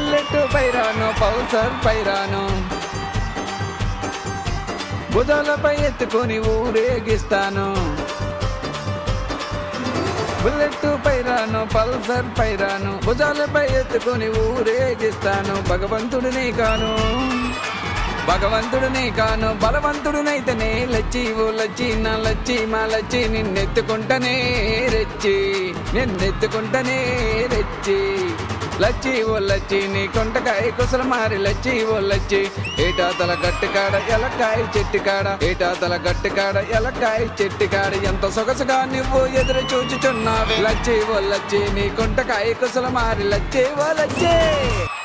bullet పైరాను Pulsar పైరాను భుజాలపై ఎత్తుకొని ఊరేగిస్తాను bullet పైరాను Pulsar పైరాను భుజాలపై ఎత్తుకొని ఊరేగిస్తాను భగవంతుడిని కాను భగవంతుడిని కాను బలవంతుడినైతేనే లచ్చి ఓ లచ్చి నా లచ్చి మా లచ్చి నిన్నెత్తుకుంటనే రెచ్చి నిన్నెత్తుకుంటనే రెచ్చి లచ్చి ఓ లచ్చి నీ కొంటకాయ కుసల మారి లచ్చి ఓ లచ్చి ఏటా తల గట్టి కాడ ఎలక్కాయ చెట్టు కాడ ఏటా తల గట్టి కాడ ఎలక్కాయ చెట్టు కాడ ఎంత సొగసుగా నువ్వు ఎదురు చూచుచున్నావు లచ్చి ఓ లచ్చి నీ కొంటకాయ కుసల మారి లచ్చి ఓ లచ్చి